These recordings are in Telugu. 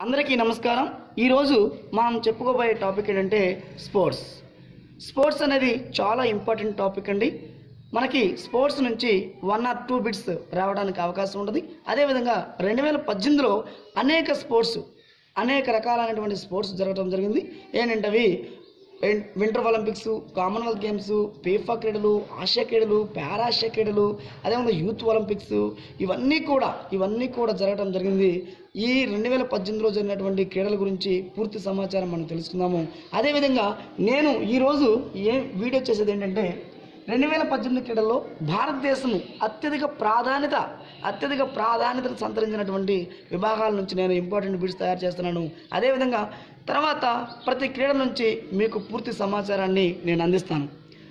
అందరికీ నమస్కారం ఈరోజు మనం చెప్పుకోబోయే టాపిక్ ఏంటంటే స్పోర్ట్స్ స్పోర్ట్స్ అనేది చాలా ఇంపార్టెంట్ టాపిక్ అండి మనకి స్పోర్ట్స్ నుంచి వన్ ఆర్ టూ బిట్స్ రావడానికి అవకాశం ఉంటుంది అదేవిధంగా రెండు వేల పద్దెనిమిదిలో అనేక స్పోర్ట్స్ అనేక రకాలైనటువంటి స్పోర్ట్స్ జరగడం జరిగింది ఏంటంటే అవి విన్- winter olympics commonwealth games FIFA క్రీడలు ఆసియా క్రీడలు పారాసియా క్రీడలు అదేవిధంగా యూత్ ఒలింపిక్స్ ఇవన్నీ కూడా ఇవన్నీ కూడా జరగడం జరిగింది ఈ రెండు వేల పద్దెనిమిదిలో జరిగినటువంటి క్రీడల గురించి పూర్తి సమాచారం మనం తెలుసుకుందాము అదేవిధంగా నేను ఈరోజు ఏ వీడియో చేసేది ఏంటంటే రెండు వేల పద్దెనిమిది క్రీడల్లో భారతదేశం అత్యధిక ప్రాధాన్యత అత్యధిక ప్రాధాన్యతను సంతరించినటువంటి విభాగాల నుంచి నేను ఇంపార్టెంట్ బిట్స్ తయారు చేస్తున్నాను అదేవిధంగా తర్వాత ప్రతి క్రీడ నుంచి మీకు పూర్తి సమాచారాన్ని నేను అందిస్తాను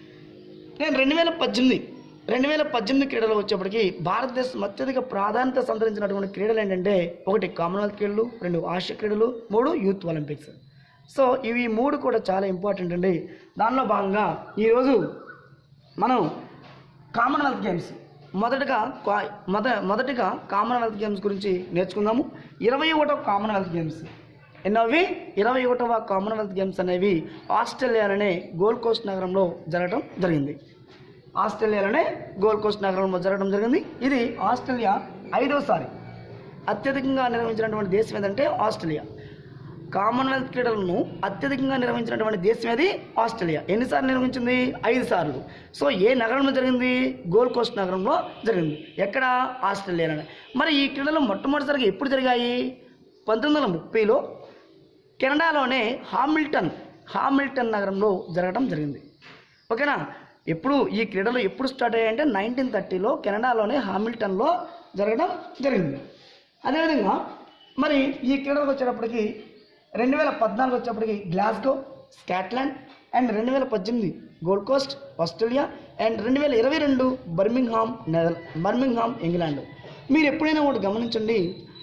నేను రెండు వేల పద్దెనిమిది రెండు వేల పద్దెనిమిది క్రీడలు వచ్చేప్పటికి భారతదేశం అత్యధిక ప్రాధాన్యత సంతరించినటువంటి క్రీడలు ఏంటంటే ఒకటి కామన్వెల్త్ క్రీడలు రెండు ఆసియా క్రీడలు మూడు యూత్ ఒలింపిక్స్ సో ఇవి మూడు కూడా చాలా ఇంపార్టెంట్ అండి దానిలో భాగంగా ఈరోజు మనం కామన్వెల్త్ గేమ్స్ మొదటగా కా- మొద మొదటిగా కామన్వెల్త్ గేమ్స్ గురించి నేర్చుకుందాము ఇరవై ఒకటో కామన్వెల్త్ గేమ్స్ ఎన్నోవి ఇరవై ఒకటవ కామన్వెల్త్ గేమ్స్ అనేవి ఆస్ట్రేలియాలోనే గోల్డ్ కోస్ట్ నగరంలో జరగడం జరిగింది ఆస్ట్రేలియాలోనే గోల్డ్ కోస్ట్ నగరంలో జరగడం జరిగింది ఇది ఆస్ట్రేలియా ఐదోసారి అత్యధికంగా నిర్వహించినటువంటి దేశం ఏదంటే ఆస్ట్రేలియా కామన్వెల్త్ క్రీడలను అత్యధికంగా నిర్వహించినటువంటి దేశం ఏది ఆస్ట్రేలియా ఎన్నిసార్లు నిర్వహించింది ఐదు సార్లు సో ఏ నగరంలో జరిగింది గోల్డ్ కోస్ట్ నగరంలో జరిగింది ఎక్కడ ఆస్ట్రేలియాలోనే మరి ఈ క్రీడలు మొట్టమొదటిసారిగా ఎప్పుడు జరిగాయి పంతొమ్మిది వందల ముప్పైలో కెనడాలోనే హామిల్టన్ హామిల్టన్ నగరంలో జరగడం జరిగింది ఓకేనా ఎప్పుడు ఈ క్రీడలు ఎప్పుడు స్టార్ట్ అయ్యాయంటే నైన్టీన్ థర్టీలో కెనడాలోనే హామిల్టన్లో జరగడం జరిగింది అదేవిధంగా మరి ఈ క్రీడలకు వచ్చేటప్పటికి రెండు వేల పద్నాలుగు వచ్చేటప్పటికి గ్లాస్గో స్కాట్లాండ్ అండ్ రెండు వేల పద్దెనిమిది గోల్డ్ కోస్ట్ ఆస్ట్రేలియా అండ్ రెండు వేల ఇరవై రెండు బర్మింగ్హామ్ నెదర్ బర్మింగ్హామ్ ఇంగ్లాండ్ మీరు ఎప్పుడైనా ఒకటి గమనించండి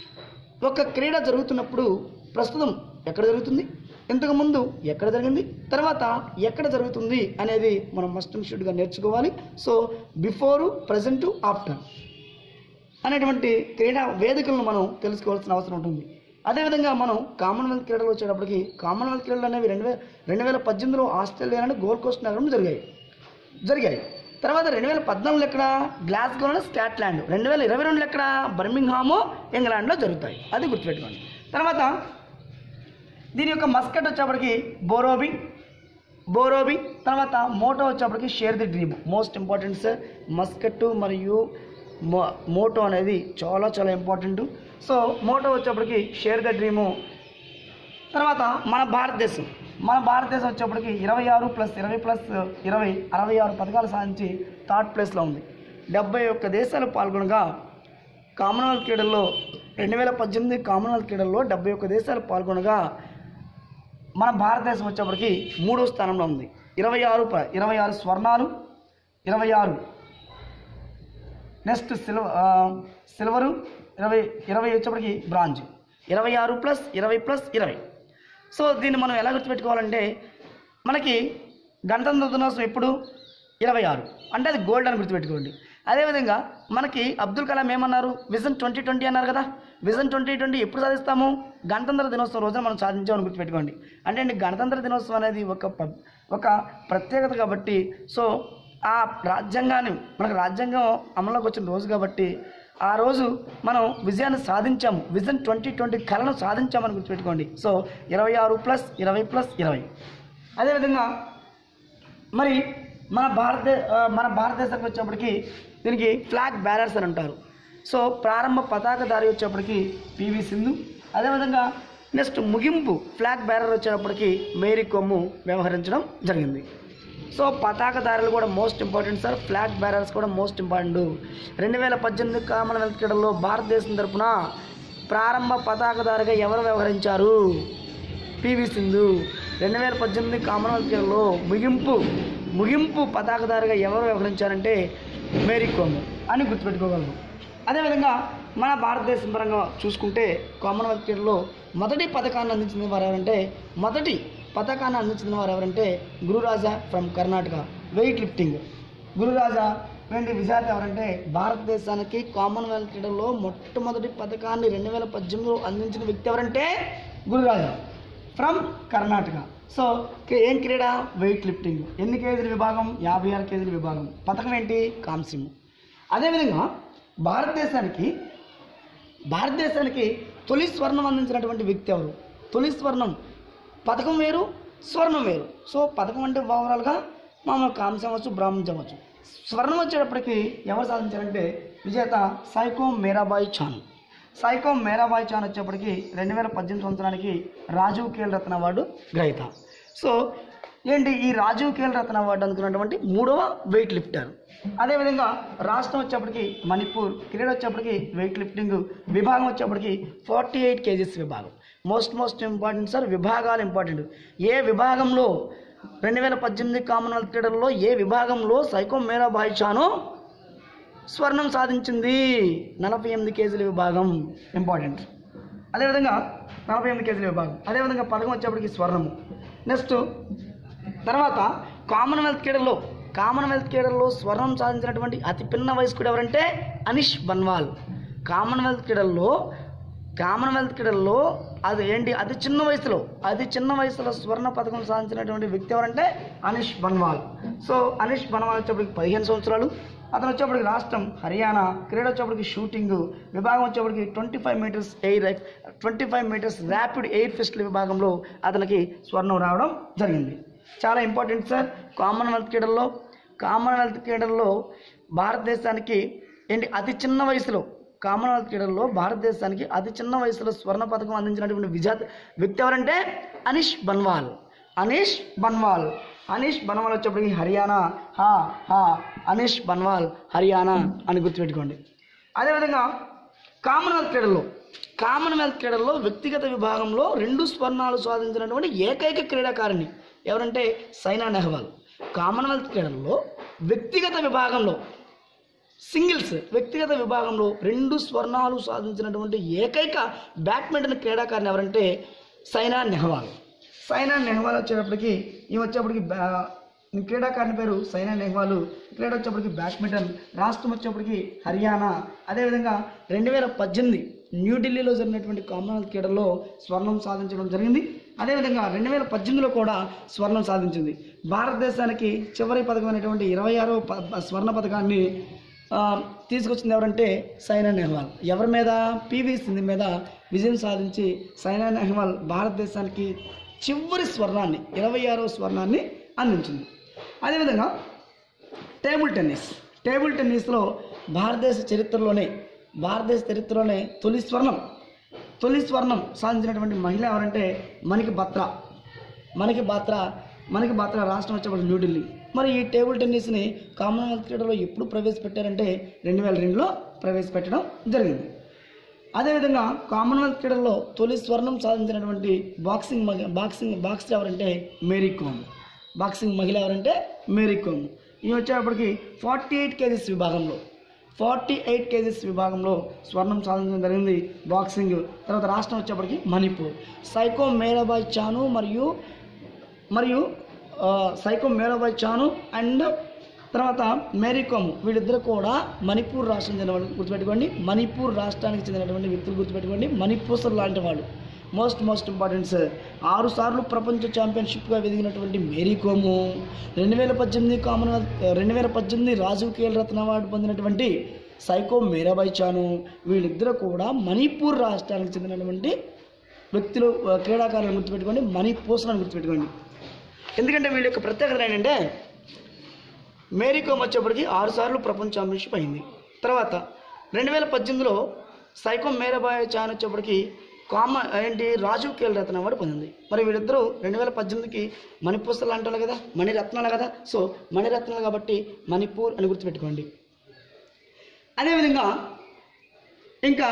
ఒక క్రీడ జరుగుతున్నప్పుడు ప్రస్తుతం ఎక్కడ జరుగుతుంది ఇంతకుముందు ఎక్కడ జరిగింది తర్వాత ఎక్కడ జరుగుతుంది అనేది మనం మస్ట్ అండ్ షుడ్గా నేర్చుకోవాలి సో బిఫోరు ప్రజెంట్ ఆఫ్టర్ అనేటువంటి క్రీడా వేదికలను మనం తెలుసుకోవాల్సిన అవసరం ఉంటుంది అదేవిధంగా మనం కామన్వెల్త్ క్రీడలు వచ్చేటప్పటికి కామన్వెల్త్ క్రీడలు అనేవి రెండు వేల రెండు వేల పద్దెనిమిదిలో ఆస్ట్రేలియాలోని గోల్డ్ కోస్ట్ నగరంలో జరిగాయి జరిగాయి తర్వాత రెండు వేల పద్నాలుగులో ఎక్కడ గ్లాస్గోలో స్కాట్లాండ్ రెండు వేల ఇరవై రెండులో ఎక్కడ బర్మింగ్హాము ఇంగ్లాండ్లో జరుగుతాయి అది గుర్తుపెట్టుకోండి తర్వాత దీని యొక్క మస్కట్ వచ్చేప్పటికి బోరోబి బోరోబి తర్వాత మోటో వచ్చేప్పటికి share the dream most important sir mascot మరియు మో మోటో అనేది చాలా చాలా ఇంపార్టెంట్ సో మోటో వచ్చేప్పటికి షేర్ ద డ్రీము తర్వాత మన భారతదేశం మన భారతదేశం వచ్చేప్పటికి ఇరవై ఆరు ప్లస్ ఇరవై ప్లస్ ఇరవై అరవై ఆరు పథకాలు సాధించి థర్డ్ ప్లేస్లో ఉంది డెబ్బై ఒక్క దేశాలు పాల్గొనగా కామన్వెల్త్ క్రీడల్లో రెండు వేల పద్దెనిమిది కామన్వెల్త్ క్రీడల్లో డెబ్బై ఒక్క దేశాలు పాల్గొనగా మన భారతదేశం వచ్చేప్పటికి మూడో స్థానంలో ఉంది ఇరవై ఆరు ప- ఇరవై ఆరు స్వర్ణాలు ఇరవై ఆరు నెక్స్ట్ సిల్వర్ సిల్వరు ఇరవై ఇరవై వచ్చేప్పటికి బ్రాంజ్ ఇరవై ఆరు ప్లస్ ఇరవై ప్లస్ ఇరవై సో దీన్ని మనం ఎలా గుర్తుపెట్టుకోవాలంటే మనకి గణతంత్ర దినోత్సవం ఎప్పుడు ఇరవై ఆరు అంటే అది గోల్డ్ అని గుర్తుపెట్టుకోండి అదేవిధంగా మనకి అబ్దుల్ కలాం ఏమన్నారు విజన్ ట్వంటీ ట్వంటీ అన్నారు కదా విజన్ ట్వంటీ ట్వంటీ ఎప్పుడు సాధిస్తాము గణతంత్ర దినోత్సవం రోజున మనం సాధించామని గుర్తుపెట్టుకోండి అంటే అండి గణతంత్ర దినోత్సవం అనేది ఒక ప- ఒక ప్రత్యేకత కాబట్టి సో ఆ రాజ్యాంగాన్ని మనకు రాజ్యాంగం అమల్లోకి వచ్చిన రోజు కాబట్టి ఆ రోజు మనం విజయాన్ని సాధించాము విజన్ ట్వంటీ ట్వంటీ కళను సాధించామని గుర్తుపెట్టుకోండి సో ఇరవై ఆరు ప్లస్ ఇరవై ప్లస్ ఇరవై అదేవిధంగా మరి మన భారతదే ఆ, మన భారతదేశానికి వచ్చేప్పటికి దీనికి ఫ్లాగ్ బ్యారర్స్ అని అంటారు సో ప్రారంభ పతాకధారి వచ్చేప్పటికి పివి సింధు అదేవిధంగా నెక్స్ట్ ముగింపు ఫ్లాగ్ బ్యారర్ వచ్చేటప్పటికి మేరీ కొమ్ము వ్యవహరించడం జరిగింది సో పతాకధారులు కూడా most important sir flag bearers కూడా మోస్ట్ ఇంపార్టెంట్ రెండు వేల పద్దెనిమిది కామన్వెల్త్ క్రీడల్లో భారతదేశం తరపున ప్రారంభ పతాకధారిగా ఎవరు వ్యవహరించారు పివి సింధు రెండు వేల పద్దెనిమిది కామన్వెల్త్ గేమ్లో ముగింపు ముగింపు పతాకదారిగా ఎవరు వ్యవహరించారంటే మేరీ కోమ్ అని గుర్తుపెట్టుకోగలరు అదేవిధంగా మన భారతదేశం పరంగా చూసుకుంటే కామన్వెల్త్ క్రీడలో మొదటి పథకాన్ని అందించిన వారు ఎవరంటే మొదటి పథకాన్ని అందించిన వారు ఎవరంటే Gururaja from Karnataka weight lifting Gururaja ఏంటి విజేత ఎవరంటే భారతదేశానికి కామన్వెల్త్ క్రీడల్లో మొట్టమొదటి పథకాన్ని రెండు వేల పద్దెనిమిదిలో అందించిన వ్యక్తి ఎవరంటే గురురాజా ఫ్రమ్ కర్ణాటక సో కే- ఏం క్రీడ వెయిట్ లిఫ్టింగ్ ఎన్ని కేజీల విభాగం యాభై ఆరు కేజీల విభాగం పథకం ఏంటి కాంస్యం అదేవిధంగా భారతదేశానికి భారతదేశానికి తొలి స్వర్ణం అందించినటువంటి వ్యక్తి ఎవరు తొలి స్వర్ణం పథకం వేరు స్వర్ణం వేరు సో పథకం అంటే ఓవరాల్గా మామూలు కాంస్యం అవ్వచ్చు బ్రాహ్మణం అవ్వచ్చు స్వర్ణం వచ్చేటప్పటికి ఎవరు సాధించారంటే విజేత సైకో మీరాబాయి చాన్ సైకో మీరాబాయి చాన్ వచ్చేప్పటికి రెండు వేల పద్దెనిమిది సంవత్సరానికి రాజీవ్ ఖేల్ రత్న అవార్డు గ్రహీత సో ఏంటి ఈ రాజీవ్ ఖేల్ రత్న అవార్డు అందుకున్నటువంటి మూడవ వెయిట్ లిఫ్టర్ అదేవిధంగా రాష్ట్రం వచ్చేప్పటికి మణిపూర్ క్రీడ వచ్చేప్పటికి వెయిట్ లిఫ్టింగ్ విభాగం వచ్చేప్పటికి ఫార్టీ ఎయిట్ కేజీస్ విభాగం మోస్ట్ మోస్ట్ ఇంపార్టెంట్ సార్ విభాగాలు ఇంపార్టెంట్ ఏ విభాగంలో రెండు వేల పద్దెనిమిది కామన్వెల్త్ క్రీడల్లో ఏ విభాగంలో సైకో మీరాబాయి చాను స్వర్ణం సాధించింది నలభై ఎనిమిది కేజీల విభాగం ఇంపార్టెంట్ అదేవిధంగా నలభై ఎనిమిది కేజీల విభాగం అదేవిధంగా పథకం వచ్చేప్పటికి స్వర్ణము నెక్స్ట్ తర్వాత కామన్వెల్త్ క్రీడల్లో కామన్వెల్త్ క్రీడల్లో స్వర్ణం సాధించినటువంటి అతి పిన్న వయస్కుడు ఎవరంటే అనిష్ బన్వాల్ కామన్వెల్త్ క్రీడల్లో కామన్వెల్త్ క్రీడల్లో అది ఏంటి అతి చిన్న వయసులో అతి చిన్న వయసులో స్వర్ణ పథకం సాధించినటువంటి వ్యక్తి ఎవరంటే అనిష్ బన్వాల్ సో అనిష్ బన్వాల్ వచ్చేప్పటికి పదిహేను సంవత్సరాలు అతను వచ్చేప్పటికి రాష్ట్రం హర్యానా క్రీడ వచ్చేప్పటికి షూటింగ్ విభాగం వచ్చేప్పటికి twenty five metres air twenty five metres rapid air pistol విభాగంలో అతనికి స్వర్ణం రావడం జరిగింది చాలా ఇంపార్టెంట్ సార్ కామన్వెల్త్ క్రీడల్లో కామన్వెల్త్ క్రీడల్లో భారతదేశానికి ఏంటి అతి చిన్న వయసులో కామన్వెల్త్ క్రీడల్లో భారతదేశానికి అతి చిన్న వయసులో స్వర్ణ పథకం అందించినటువంటి విజేత వ్యక్తి ఎవరంటే అనీష్ బన్వాల్ అనీష్ బన్వాల్ అనీష్ బన్వాల్ వచ్చేప్పటికి హర్యానా హా హా అనీష్ బన్వాల్ హర్యానా అని గుర్తుపెట్టుకోండి అదేవిధంగా కామన్వెల్త్ క్రీడల్లో కామన్వెల్త్ క్రీడల్లో వ్యక్తిగత విభాగంలో రెండు స్వర్ణాలు సాధించినటువంటి ఏకైక క్రీడాకారిణి ఎవరంటే సైనా నెహ్వాల్ కామన్వెల్త్ క్రీడల్లో వ్యక్తిగత విభాగంలో సింగిల్స్ వ్యక్తిగత విభాగంలో రెండు స్వర్ణాలు సాధించినటువంటి ఏకైక బ్యాడ్మింటన్ క్రీడాకారిణి ఎవరంటే సైనా నెహ్వాల్ సైనా నెహ్వాల్ వచ్చేటప్పటికి ఈ వచ్చేప్పటికి బ్యా- ఈ క్రీడాకారిణి పేరు సైనా నెహ్వాల్ క్రీడ వచ్చేప్పటికి బ్యాడ్మింటన్ రాష్ట్రం వచ్చేప్పటికి హర్యానా అదేవిధంగా రెండు వేల పద్దెనిమిది న్యూఢిల్లీలో జరిగినటువంటి కామన్వెల్త్ క్రీడల్లో స్వర్ణం సాధించడం జరిగింది అదేవిధంగా రెండు వేల పద్దెనిమిదిలో కూడా స్వర్ణం సాధించింది భారతదేశానికి చివరి పథకమైనటువంటి ఇరవై ఆరో ప- ప- స్వర్ణ పథకాన్ని ఆ, తీసుకొచ్చింది ఎవరంటే సైనా నెహ్వాల్ ఎవరి మీద పివి సింధు మీద విజయం సాధించి సైనా నెహ్వాల్ భారతదేశానికి చివరి స్వర్ణాన్ని ఇరవై ఆరో స్వర్ణాన్ని అందించింది అదేవిధంగా టేబుల్ టెన్నిస్ టేబుల్ టెన్నిస్లో భారతదేశ చరిత్రలోనే భారతదేశ చరిత్రలోనే తొలి స్వర్ణం తొలి స్వర్ణం సాధించినటువంటి మహిళ ఎవరంటే మణికి బత్రా మనకి బాత్రా మనకి బాత్రా రాష్ట్రం వచ్చేప్పటికి న్యూఢిల్లీ మరి ఈ టేబుల్ టెన్నిస్ని కామన్వెల్త్ క్రీడలో ఎప్పుడు ప్రవేశపెట్టారంటే రెండు వేల రెండులో ప్రవేశపెట్టడం జరిగింది అదేవిధంగా కామన్వెల్త్ క్రీడల్లో తొలి స్వర్ణం సాధించినటువంటి బాక్సింగ్ మగ బాక్సింగ్ బాక్సర్ ఎవరంటే మేరీ కోమ్ బాక్సింగ్ మహిళ ఎవరంటే మేరీ కోమ్ ఇవి వచ్చేటప్పటికి ఫార్టీ ఎయిట్ కేజీస్ విభాగంలో ఫార్టీ ఎయిట్ కేజీస్ విభాగంలో స్వర్ణం సాధించడం జరిగింది బాక్సింగ్ తర్వాత రాష్ట్రం వచ్చేప్పటికి మణిపూర్ సైకో మేరాబాయ్ చాను మరియు మరియు ఆ, సైకో మేరాబాయ్ చాను అండ్ తర్వాత మేరీకోమ్ వీళ్ళిద్దరు కూడా మణిపూర్ రాష్ట్రం చెందిన వాళ్ళు గుర్తుపెట్టుకోండి మణిపూర్ రాష్ట్రానికి చెందినటువంటి వ్యక్తులు గుర్తుపెట్టుకోండి మణిపూసర్ లాంటి వాళ్ళు మోస్ట్ మోస్ట్ ఇంపార్టెంట్ సార్ ఆరు సార్లు ప్రపంచ ఛాంపియన్షిప్గా ఎదిగినటువంటి మేరీకోము రెండు వేల పద్దెనిమిది కామన్వెల్త్ రెండు వేల పద్దెనిమిది రాజీవ్ ఖేల్ రత్న అవార్డు పొందినటువంటి సైకో మీరాబాయి చాను వీళ్ళిద్దరూ కూడా మణిపూర్ రాష్ట్రానికి చెందినటువంటి వ్యక్తులు ఆ, క్రీడాకారులను గుర్తుపెట్టుకోండి మనీ పోసలను గుర్తుపెట్టుకోండి ఎందుకంటే వీళ్ళ యొక్క ప్రత్యేకత ఏంటంటే మేరీ కోమ్ వచ్చేప్పటికి ఆరు సార్లు ప్రపంచ ఛాంపియన్షిప్ అయింది తర్వాత రెండు వేల పద్దెనిమిదిలో సైకో మేరాబాయ్ చాన్ వచ్చేప్పటికి కామ ఏంటి రాజీవ్ ఖేల్ రత్న అవార్డు పొందింది మరి వీళ్ళిద్దరూ రెండు వేల పద్దెనిమిదికి మణిపూసలు అంటారు కదా మణిరత్నాలు కదా సో మణిరత్నాలు కాబట్టి మణిపూర్ అని గుర్తుపెట్టుకోండి అదేవిధంగా ఇంకా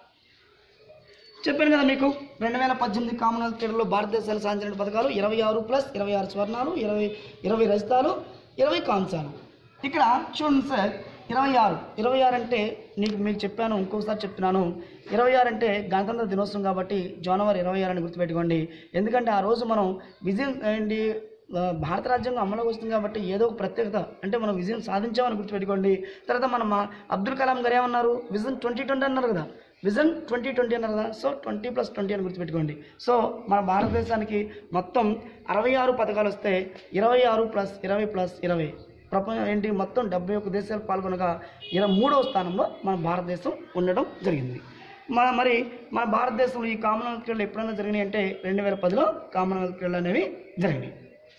చెప్పాను కదా మీకు రెండు వేల పద్దెనిమిది కామన్వెల్త్ క్రీడల్లో భారతదేశానికి సాధించిన పథకాలు ఇరవై ఆరు ప్లస్ ఇరవై ఆరు స్వర్ణాలు ఇరవై ఇరవై రజతాలు ఇరవై కాంసాలు ఇక్కడ చూడండి సార్ ఇరవై ఆరు ఇరవై ఆరు అంటే నీకు మీకు చెప్పాను ఇంకోసారి చెప్తున్నాను ఇరవై ఆరు అంటే గణతంత్ర దినోత్సవం కాబట్టి జనవరి ఇరవై ఆరు అని గుర్తుపెట్టుకోండి ఎందుకంటే ఆ రోజు మనం విజయం ఏంటి ఆ, భారత రాజ్యాంగం అమలుకి వస్తుంది కాబట్టి ఏదో ఒక ప్రత్యేకత అంటే మనం విజయం సాధించామని గుర్తుపెట్టుకోండి తర్వాత మన మా అబ్దుల్ కలాం గారు ఏమన్నారు విజన్ ట్వంటీ ట్వంటీ అన్నారు కదా విజన్ ట్వంటీ ట్వంటీ అన్నారు కదా సో ట్వంటీ ప్లస్ ట్వంటీ అని గుర్తుపెట్టుకోండి సో మన భారతదేశానికి మొత్తం అరవై ఆరు పథకాలు వస్తే ఇరవై ఆరు ప్లస్ ఇరవై ప్లస్ ఇరవై ప్రపంచం ఏంటి మొత్తం డెబ్బై ఒక్క దేశాలు పాల్గొనగా ఇరవై మూడవ స్థానంలో మన భారతదేశం ఉండడం జరిగింది మన మరి మన భారతదేశంలో ఈ కామన్వెల్త్ క్రీడలు ఎప్పుడైనా జరిగినాయి అంటే రెండు వేల పదిలో కామన్వెల్త్ క్రీడలు అనేవి జరిగినాయి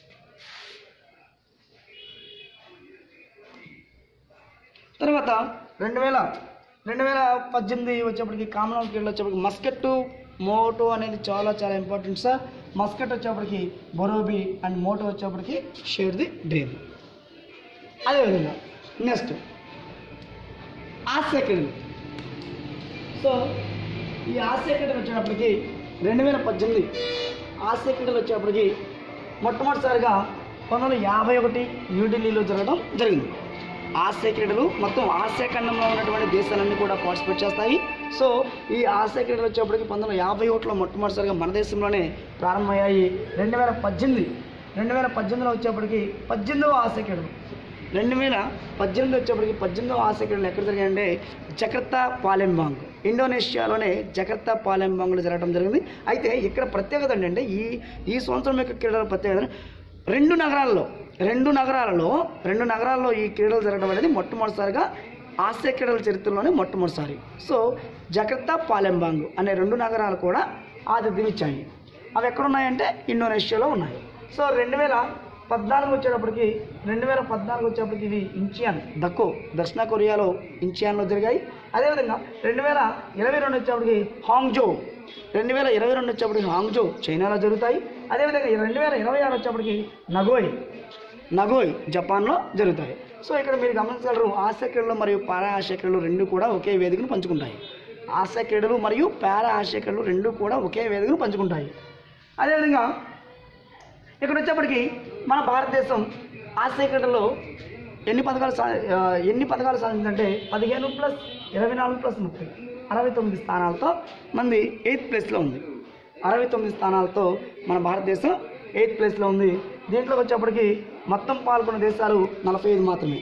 తర్వాత రెండు వేల రెండు వేల పద్దెనిమిది వచ్చేప్పటికి కామన్వెల్త్ క్రీడలు వచ్చేప్పటికి మస్కెట్ మోటో అనేది చాలా చాలా ఇంపార్టెంట్ సార్ మస్కెట్ వచ్చేప్పటికి బొరోబి అండ్ మోటో వచ్చేప్పటికి షేర్ ది డ్రీమ్ అదేవిధంగా నెక్స్ట్ ఆసియా క్రీడలు సో ఈ ఆసియా క్రీడలు వచ్చేటప్పటికి రెండు వేల పద్దెనిమిది ఆసియా క్రీడలు వచ్చేటప్పటికి మొట్టమొదటిసారిగా పంతొమ్మిది వందల యాభై ఒకటి న్యూఢిల్లీలో జరగడం జరిగింది ఆసియా క్రీడలు మొత్తం ఆసియా ఖండంలో ఉన్నటువంటి దేశాలన్నీ కూడా పార్టిసిపేట్ చేస్తాయి సో ఈ ఆసియా క్రీడలు వచ్చేప్పటికి పంతొమ్మిది వందల యాభై ఒకటిలో మొట్టమొదటిసారిగా మన దేశంలోనే ప్రారంభమయ్యాయి రెండు వేల పద్దెనిమిది రెండు వేల పద్దెనిమిదిలో వచ్చేప్పటికి పద్దెనిమిదవ ఆసియా క్రీడలు రెండు వేల పద్దెనిమిది వచ్చేప్పటికి పద్దెనిమిదవ ఆసియా క్రీడలు ఎక్కడ జరిగాయంటే జకర్తా పాలెంబాంగ్ ఇండోనేషియాలోనే జకర్తా పాలెంబాంగ్లో జరగడం జరిగింది అయితే ఇక్కడ ప్రత్యేకత ఏంటంటే ఈ ఈ సంవత్సరం యొక్క క్రీడల ప్రత్యేకత రెండు నగరాల్లో రెండు నగరాలలో రెండు నగరాల్లో ఈ క్రీడలు జరగడం అనేది మొట్టమొదటిసారిగా ఆసియా క్రీడల చరిత్రలోనే మొట్టమొదటిసారి సో జకర్తా పాలెంబాంగ్ అనే రెండు నగరాలు కూడా ఆతిథ్యం ఇచ్చాయి అవి ఎక్కడున్నాయంటే ఇండోనేషియాలో ఉన్నాయి సో రెండు వేల పద్నాలుగు వచ్చేటప్పటికి రెండు వేల పద్నాలుగు వచ్చేటప్పటికి ఇవి ఇంచియాన్ దక్కో దక్షిణ కొరియాలో ఇంచియాన్లో జరిగాయి అదేవిధంగా రెండు వేల ఇరవై రెండు వచ్చేప్పటికి హాంగ్జో రెండు వేల ఇరవై రెండు వచ్చేప్పటికి హాంగ్జో చైనాలో జరుగుతాయి అదేవిధంగా రెండు వేల ఇరవై ఆరు వచ్చేప్పటికి నగోయ్ నగోయ్ జపాన్లో జరుగుతాయి సో ఇక్కడ మీరు గమనించగలరు ఆసియా క్రీడలు మరియు పారా ఆసియా క్రీడలు రెండు కూడా ఒకే వేదికను పంచుకుంటాయి ఆసియా క్రీడలు మరియు పారా ఆసియా క్రీడలు రెండు కూడా ఒకే వేదికను పంచుకుంటాయి అదేవిధంగా ఇక్కడ వచ్చేప్పటికి మన భారతదేశం ఆసియా క్రీడల్లో ఎన్ని పథకాలు సా ఆ, ఎన్ని పథకాలు సాధించిందంటే పదిహేను ప్లస్ ఇరవై నాలుగు ప్లస్ ముప్పై అరవై తొమ్మిది స్థానాలతో మంది ఎయిత్ ప్లేస్లో ఉంది అరవై తొమ్మిది స్థానాలతో మన భారతదేశం ఎయిత్ ప్లేస్లో ఉంది దీంట్లోకి వచ్చేప్పటికి మొత్తం పాల్గొన్న దేశాలు నలభై ఐదు మాత్రమే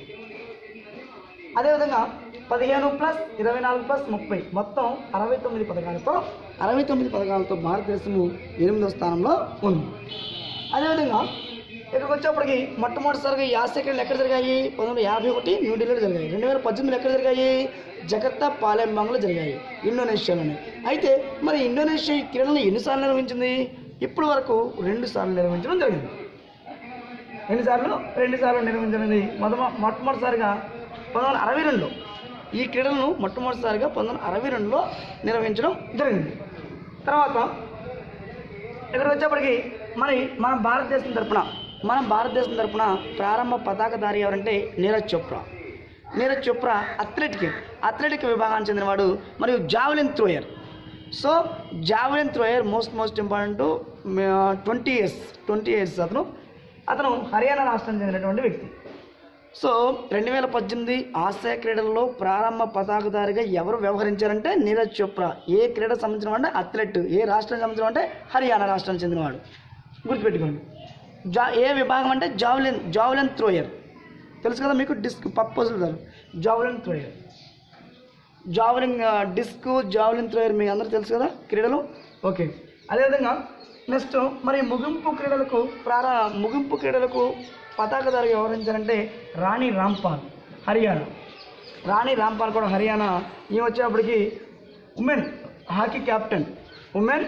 అదేవిధంగా పదిహేను ప్లస్ ఇరవై నాలుగు ప్లస్ ముప్పై మొత్తం అరవై తొమ్మిది పథకాలతో అరవై తొమ్మిది పథకాలతో భారతదేశము ఎనిమిదో స్థానంలో ఉంది అదేవిధంగా ఇక్కడికి వచ్చేప్పటికి మొట్టమొదటిసారిగా ఈ ఆసియా క్రీడలు ఎక్కడ జరిగాయి పంతొమ్మిది వందల యాభై ఒకటి న్యూఢిల్లీలో జరిగాయి రెండు వేల పద్దెనిమిదిలో ఎక్కడ జరిగాయి జకర్తా పాలెంబాంగ్లో జరిగాయి ఇండోనేషియాలోనే అయితే మరి ఇండోనేషియా ఈ క్రీడలను ఎన్నిసార్లు నిర్వహించింది ఇప్పటి వరకు రెండు సార్లు నిర్వహించడం జరిగింది ఎన్నిసార్లు రెండు సార్లు నిర్వహించినది మొదట మొట్టమొదటిసారిగా పంతొమ్మిది వందల అరవై రెండులో ఈ క్రీడలను మొట్టమొదటిసారిగా పంతొమ్మిది వందల అరవై రెండులో నిర్వహించడం జరిగింది తర్వాత ఇక్కడికి వచ్చేప్పటికి మరి మన భారతదేశం తరపున మన భారతదేశం తరపున ప్రారంభ పతాకధారి ఎవరంటే నీరజ్ చోప్రా నీరజ్ చోప్రా అథ్లెటిక్ అథ్లెటిక్ విభాగానికి చెందినవాడు మరియు javelin thrower so javelin thrower most most important twenty years twenty years అతను అతను హర్యానా రాష్ట్రానికి చెందినటువంటి వ్యక్తి సో రెండు వేల పద్దెనిమిది ఆసియా క్రీడల్లో ప్రారంభ పతాకధారిగా ఎవరు వ్యవహరించారంటే నీరజ్ చోప్రా ఏ క్రీడ సంబంధించిన అంటే అథ్లెట్ ఏ రాష్ట్రానికి సంబంధించిన అంటే హర్యానా రాష్ట్రానికి చెందినవాడు గుర్తుపెట్టుకోండి జా ఏ విభాగం అంటే జావలిన్ జావలిన్ థ్రోయర్ తెలుసు కదా మీకు డిస్క్ పప్పోజులు javelin thrower javelin disc javelin thrower మీ అందరూ తెలుసు కదా క్రీడలు ఓకే అదేవిధంగా నెక్స్ట్ మరి ముగింపు క్రీడలకు ప్రారా ముగింపు క్రీడలకు పతాకధారి వ్యవహరించారంటే రాణి రాంపాల్ హర్యానా రాణి రాంపాల్ కూడా హర్యానా ఈమె వచ్చేటప్పటికి women hockey captain women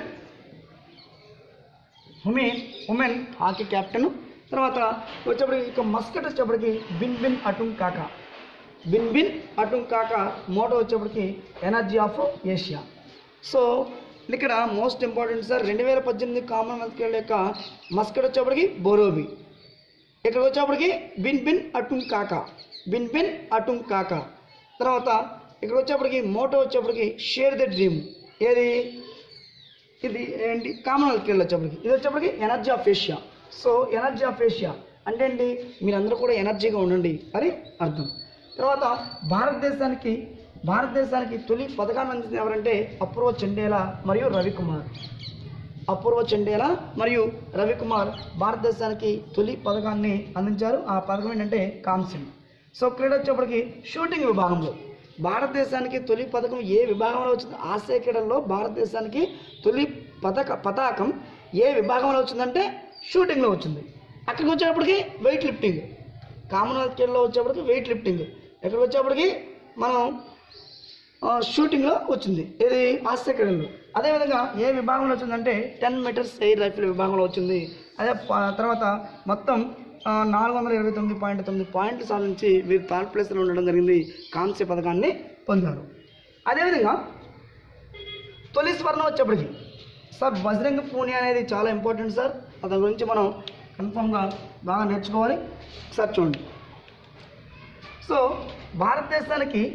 women women hockey captain తర్వాత వచ్చేప్పటికి ఇక మస్కట్ వచ్చేప్పటికి బిన్ బిన్ అటుం కాకా బిన్ బిన్ అటుం కాకా మోటో వచ్చేప్పటికి ఎనర్జీ ఆఫ్ ఏషియా సో ఇక్కడ మోస్ట్ ఇంపార్టెంట్ సార్ రెండు వేల పద్దెనిమిది కామన్వెల్త్ గేమ్ల యొక్క మస్కట్ వచ్చేప్పటికి బోరోబి ఇక్కడ వచ్చేప్పటికి బిన్ బిన్ అటుం కాకా బిన్ బిన్ అటుం కాకా తర్వాత ఇక్కడ వచ్చేప్పటికి మోటో వచ్చేప్పటికి షేర్ ద డ్రీమ్ ఏది ఇది ఏంటి కామన్వెల్త్ క్రీడలు వచ్చేప్పటికి ఇది వచ్చేప్పటికి energy of Asia so energy of Asia అంటే ఏంటి మీరందరూ కూడా ఎనర్జీగా ఉండండి అని అర్థం తర్వాత భారతదేశానికి భారతదేశానికి తొలి పథకాన్ని అందించిన ఎవరంటే అప్రూవ చెండేలా మరియు రవికుమార్ అపూర్వ చండేలా మరియు రవికుమార్ భారతదేశానికి తొలి పథకాన్ని అందించారు ఆ పథకం ఏంటంటే కాంస్యం సో క్రీడ వచ్చేప్పటికి షూటింగ్ విభాగంలో భారతదేశానికి తొలి పథకం ఏ విభాగంలో వచ్చింది ఆసియా క్రీడల్లో భారతదేశానికి తొలి పథక పతాకం ఏ విభాగంలో వచ్చిందంటే షూటింగ్లో వచ్చింది అక్కడికి వచ్చేటప్పటికి వెయిట్ లిఫ్టింగ్ కామన్వెల్త్ క్రీడలో వచ్చేప్పటికి వెయిట్ లిఫ్టింగ్ ఎక్కడికి వచ్చేప్పటికి మనం ఆ, షూటింగ్లో వచ్చింది ఇది ఆసియా క్రీడల్లో అదేవిధంగా ఏ విభాగంలో వచ్చిందంటే టెన్ మీటర్స్ ఎయిర్ రైఫిల్ విభాగంలో వచ్చింది అదే ప- తర్వాత మొత్తం నాలుగు వందల ఇరవై తొమ్మిది పాయింట్ తొమ్మిది పాయింట్లు సాధించి వీరు థర్డ్ ప్లేస్లో ఉండడం జరిగింది కాంస్య పథకాన్ని పొందారు అదేవిధంగా తొలి స్వర్ణం వచ్చేప్పటికి సార్ బజరంగ పూణి అనేది చాలా ఇంపార్టెంట్ సార్ దాని గురించి మనం కన్ఫామ్గా బాగా నేర్చుకోవాలి సార్ చూడండి సో భారతదేశానికి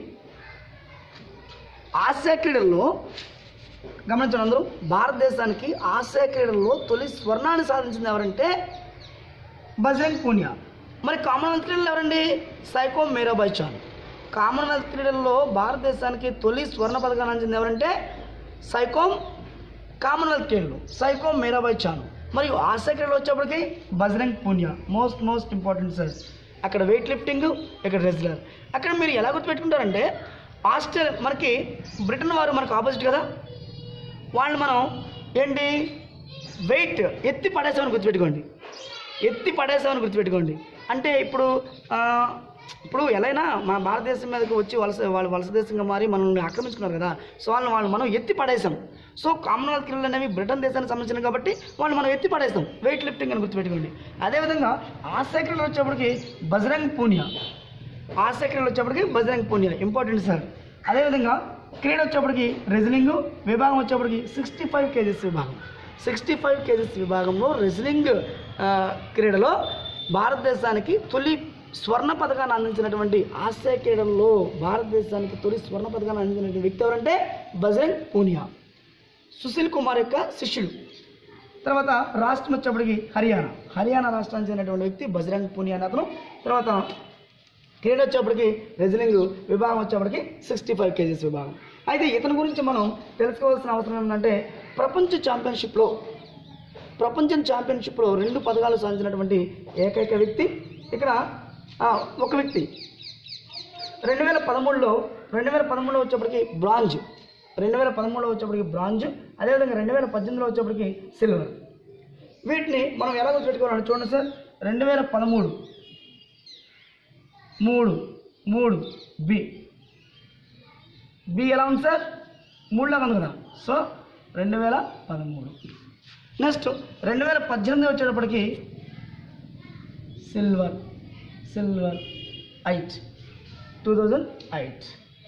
ఆసియా క్రీడల్లో గమనించండి అందరూ భారతదేశానికి ఆసియా క్రీడల్లో తొలి స్వర్ణాన్ని సాధించింది ఎవరంటే బజరంగ్ పూనియా మరి కామన్వెల్త్ క్రీడలు ఎవరండి సైకో మీరాబాయ్ చాన్ కామన్వెల్త్ క్రీడల్లో భారతదేశానికి తొలి స్వర్ణ పథకాన్ని అందింది ఎవరంటే సైకోమ్ కామన్వెల్త్ క్రీడలు సైకో మీరాబాయ్ చాను మరియు ఆసియా క్రీడలు వచ్చేప్పటికి Bajrang Punia most most important sir అక్కడ వెయిట్ లిఫ్టింగ్ ఇక్కడ రెజ్లర్ అక్కడ మీరు ఎలా గుర్తుపెట్టుకుంటారంటే ఆస్ట్రేలియా మనకి బ్రిటన్ వారు మనకు ఆపోజిట్ కదా వాళ్ళు మనం ఏంటి వెయిట్ ఎత్తి పడేసామని గుర్తుపెట్టుకోండి ఎత్తి పడేసామని గుర్తుపెట్టుకోండి అంటే ఇప్పుడు ఆ, ఇప్పుడు ఎలాగైనా మన భారతదేశం మీదకి వచ్చి వలస వాళ్ళు వలస దేశంగా మారి మనల్ని ఆక్రమించుకున్నారు కదా సో వాళ్ళని వాళ్ళు మనం ఎత్తి పడేసాం సో కామన్వెల్త్ క్రీడలు అనేవి బ్రిటన్ దేశానికి సంబంధించినవి కాబట్టి వాళ్ళు మనం ఎత్తి పడేస్తాం వెయిట్ లిఫ్టింగ్ అని గుర్తుపెట్టుకోండి అదేవిధంగా ఆసియా క్రీడలు వచ్చేప్పటికి బజరంగ్ పూనియా ఆసియా క్రీడలు వచ్చేప్పటికి బజరంగ్ పూనియా ఇంపార్టెంట్ సార్ అదేవిధంగా క్రీడ వచ్చేప్పటికి రెజ్లింగ్ విభాగం వచ్చేప్పటికి సిక్స్టీ ఫైవ్ కేజీస్ విభాగం సిక్స్టీ ఫైవ్ కేజీస్ విభాగంలో రెజ్లింగ్ ఆ, క్రీడలో భారతదేశానికి తొలి స్వర్ణ పథకాన్ని అందించినటువంటి ఆసియా క్రీడల్లో భారతదేశానికి తొలి స్వర్ణ పథకాన్ని అందించినటువంటి వ్యక్తి ఎవరంటే బజరంగ్ పూనియా సుశీల్ కుమార్ యొక్క శిష్యుడు తర్వాత రాష్ట్రం వచ్చేప్పటికి హర్యానా హర్యానా రాష్ట్రానికి చెందినటువంటి వ్యక్తి బజరంగ్ పూనియా అనే అతను తర్వాత క్రీడ వచ్చేప్పటికి రెజ్లింగ్ విభాగం వచ్చేప్పటికి సిక్స్టీ ఫైవ్ కేజీస్ విభాగం అయితే ఇతని గురించి మనం తెలుసుకోవాల్సిన అవసరం ఏంటంటే ప్రపంచ ఛాంపియన్షిప్లో ప్రపంచ ఛాంపియన్షిప్లో రెండు పథకాలు సాధించినటువంటి ఏకైక వ్యక్తి ఇక్కడ ఆ, ఒక వ్యక్తి రెండు వేల పదమూడులో రెండు వేల పదమూడులో వచ్చేప్పటికి బ్రాంజ్ రెండు వేల పదమూడులో వచ్చేప్పటికి బ్రాంజ్ అదేవిధంగా రెండు వేల పద్దెనిమిదిలో వచ్చేప్పటికి సిల్వర్ వీటిని మనం ఎలా గుర్తుపెట్టుకోవాలంటే చూడండి సార్ రెండు వేల పదమూడు మూడు మూడు బి బి ఎలా ఉంది సార్ మూడులాగా ఉంది కదా సో రెండు వేల పదమూడు నెక్స్ట్ రెండు వేల పద్దెనిమిది వచ్చేటప్పటికి silver silver eight two thousand eight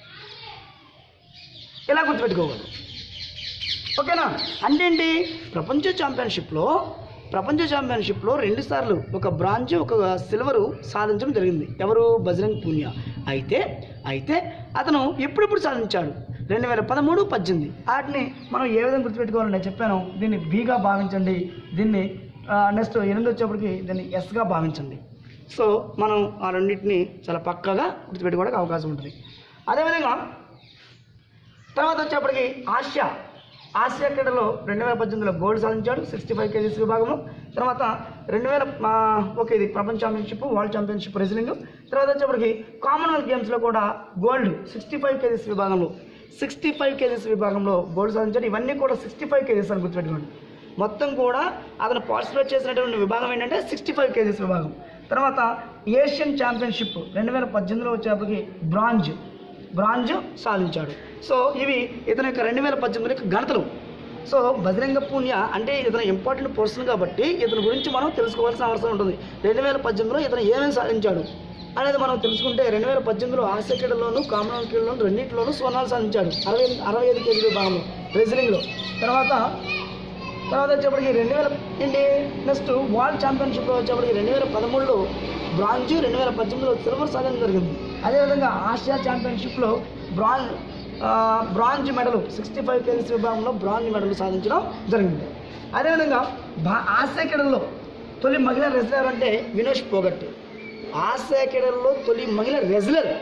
ఇలా గుర్తుపెట్టుకోవాలి ఓకేనా అంటే ఏంటి ప్రపంచ ఛాంపియన్షిప్లో ప్రపంచ ఛాంపియన్షిప్లో రెండు సార్లు ఒక బ్రాంజ్ ఒక సిల్వరు సాధించడం జరిగింది ఎవరు బజరంగ్ పూనియా అయితే అయితే అతను ఎప్పుడెప్పుడు సాధించాడు రెండు వేల పదమూడు పద్దెనిమిది వాటిని మనం ఏ విధంగా గుర్తుపెట్టుకోవాలని నేను చెప్పాను దీన్ని బీగా భావించండి దీన్ని నెక్స్ట్ ఎనిమిది వచ్చేప్పటికి దీన్ని ఎస్గా భావించండి సో మనం ఆ రెండింటిని చాలా పక్కాగా గుర్తుపెట్టుకోవడానికి అవకాశం ఉంటుంది అదేవిధంగా తర్వాత వచ్చేప్పటికి ఆసియా ఆసియా క్రీడలో రెండు వేల పద్దెనిమిదిలో గోల్డ్ సాధించాడు సిక్స్టీ ఫైవ్ కేజీస్ విభాగంలో తర్వాత రెండు వేల ఆ, ఓకే ఇది ప్రపంచ ఛాంపియన్షిప్ వరల్డ్ ఛాంపియన్షిప్ రెజ్లింగ్ తర్వాత వచ్చేప్పటికి కామన్వెల్త్ గేమ్స్లో కూడా గోల్డ్ సిక్స్టీ ఫైవ్ కేజీస్ విభాగంలో సిక్స్టీ ఫైవ్ కేజీస్ విభాగంలో గోల్డ్ సాధించాడు ఇవన్నీ కూడా సిక్స్టీ ఫైవ్ కేజీస్ అని గుర్తుపెట్టుకోండి మొత్తం కూడా అతను పార్టిసిపేట్ చేసినటువంటి విభాగం ఏంటంటే సిక్స్టీ ఫైవ్ కేజీస్ విభాగం తర్వాత ఏషియన్ ఛాంపియన్షిప్ రెండు వేల పద్దెనిమిదిలో వచ్చేప్పటికి బ్రాంజ్ బ్రాంజ్ సాధించాడు సో ఇవి ఇతని యొక్క రెండు వేల పద్దెనిమిది యొక్క ఘనతలు సో బజరంగ పుణ్య అంటే ఇతను ఇంపార్టెంట్ పర్సన్ కాబట్టి ఇతని గురించి మనం తెలుసుకోవాల్సిన అవసరం ఉంటుంది రెండు వేల పద్దెనిమిదిలో ఇతను ఏమేమి సాధించాడు అనేది మనం తెలుసుకుంటే రెండు వేల పద్దెనిమిదిలో ఆసియా క్రీడల్లోనూ కామన్వెల్త్ క్రీడలోను రెండింటిలోనూ స్వర్ణాలు సాధించాడు అరవై అరవై ఐదు కేజీ విభాగంలో రెజ్లింగ్లో తర్వాత తర్వాత వచ్చేప్పటికి రెండు వేల ఏంటి నెక్స్ట్ వరల్డ్ ఛాంపియన్షిప్లో వచ్చేప్పటికి రెండు వేల పదమూడులో బ్రాంజ్ రెండు వేల పద్దెనిమిదిలో సిల్వర్ సాధించడం జరిగింది అదేవిధంగా ఆసియా ఛాంపియన్షిప్లో bronze uh, bronze medal sixty five KGs విభాగంలో బ్రాంజ్ మెడల్ సాధించడం జరిగింది అదేవిధంగా భా ఆసియా క్రీడల్లో తొలి మహిళా రెజ్లర్ అంటే వినోష్ పోగట్ ఆసియా క్రీడల్లో తొలి మహిళ రెజ్లర్